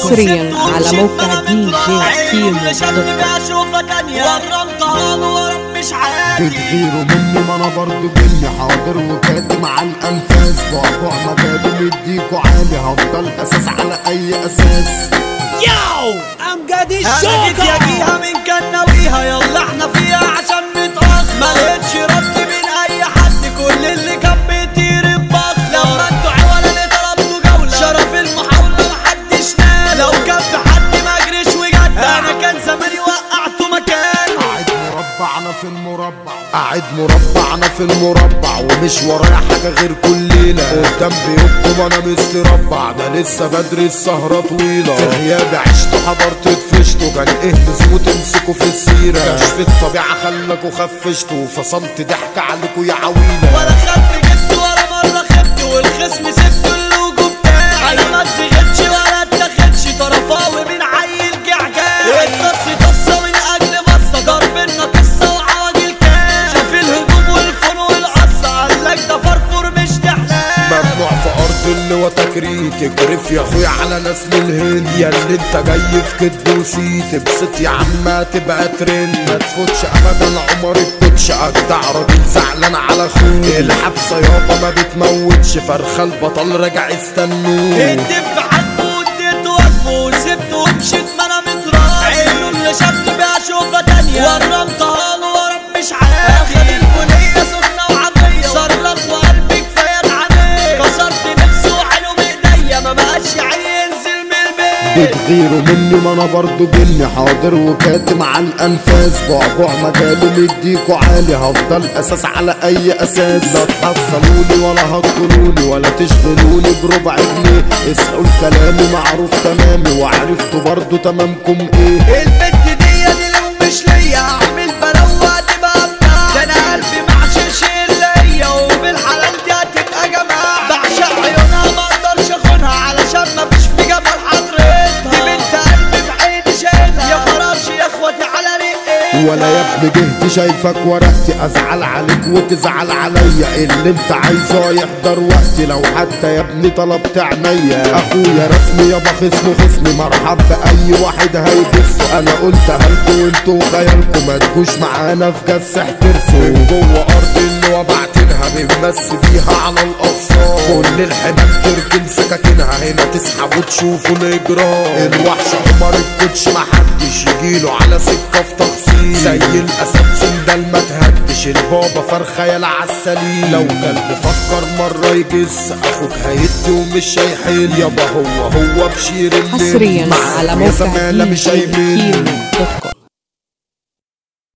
حصريا على موقع دي جي كيمو دوت كوم. اشوفها تانية ورمتها ورب مش عادي بتغيروا مني ما انا برضو جني حاضر وكاتم على الانفاس بعبع مجالي مديكوا عالي هفضل اساس على اي اساس ياو امجد الشوكة انا جيت يجيها من كان ناويها يلا احنا فيها عشان نتأخر ما لقيتش رد من اي حد كل اللي كان بيطير ببخ لما انتوا عوالة اللي طلبتوا جولة شرف المحاولة محدش نال لو كان في حد ما جريش وجد انا كان زماني وقعته مكانه قاعد مربعنا في المربع قاعد مربعنا في المربع ومش ورايا حاجة غير كل ليلة قدام بيوتكم انا مستربع ده لسه بدري السهرة طويلة في غيابي عشتوا حضرت اتفشتوا كان اهتزوا تمسكوا في السيرة كشف الطبيعة خلاكوا خفشتوا فصلت ضحك عليكوا يا عويلة ولا خدت جبت ولا مرة خبت والخصم سبت اللوجو بتاعي انا ما اتزغتش ولا اتاخدش طرفاوي من عيل جعجاع النص تصة من اجل بصة ضربنا قصة وعواجل كام شاف الهجوم والفن والقصة قالك ده فرفور مش تحلام ممنوع في ارض اللي تكريت اكرف يا اخويا على نسل الهند يا اللي انت جاي في كد وسيت ابسط يا عم تبقى ترند ما تفوتش ابدا عمر الكوتش اجدع راجل زعلان على اخوه الحبسه يابا ما بتموتش فرخه البطل راجع استنوه اديت في حد واديت وقفه وسبته ومشيت ما انا متراضي عينه اللي شافني بيها اشوفها تانية ورمتها له ورب مش عادي اخد البنية سخنة وعافية صرخ وقلبي كفاية اتعمل كسرت نفسي وحلو بايديا ما بقاش عيل ينزل من البيت بتغيروا مني ما انا برضو جني حاضر وكاتم على الانفاس بعبع مجالي مديكوا عالي هفضل اساس على اي اساس لا تحصلوني ولا هتقولوني ولا تشغلوني بربع جنيه اسألوا كلامي معروف تمامي وعرفتوا برضو تمامكم ايه البنت دي دي لو مش ليا اعمل بلوة تبقى بتاع ده انا قلبي معشش الا هي وبالحلال دي هتبقى جماعة بعشق عيونها ما اقدرش اخونها علشان ما فيش في جبل حضرتها دي بنت قلبي في عيني شايلها يا خراشي يا اخواتي على رقي ولا يا ابني جهتي شايفك ورقتي ازعل عليك وتزعل عليا اللي انت عايزه يحضر وقتي لو حتى يا ابني طلبت عينيا اخويا رسمي يابا خصمه خصمي مرحب باي واحد هيبص انا قلت هلكوا وانتوا خيالكم ما تجوش معانا في جس احترسوا جوه ارض اللي وبعتنها بنمس بيها على الاقصار كل الحمام تركن سكاكينها هنا تسحب وتشوفوا الاجرام الوحش عمر الكوتش محدش يجيله على سكه في تخصيص زي الاسد سندال ما تهدش البابا فرخه يلا عالسليم لو كان بفكر مره يجس اخوك هيدي ومش هيحل يابا هو هو بشير الليل حصريا معاك على يا موقع زمالة دي مش جي هيمل كيمو دوت كوم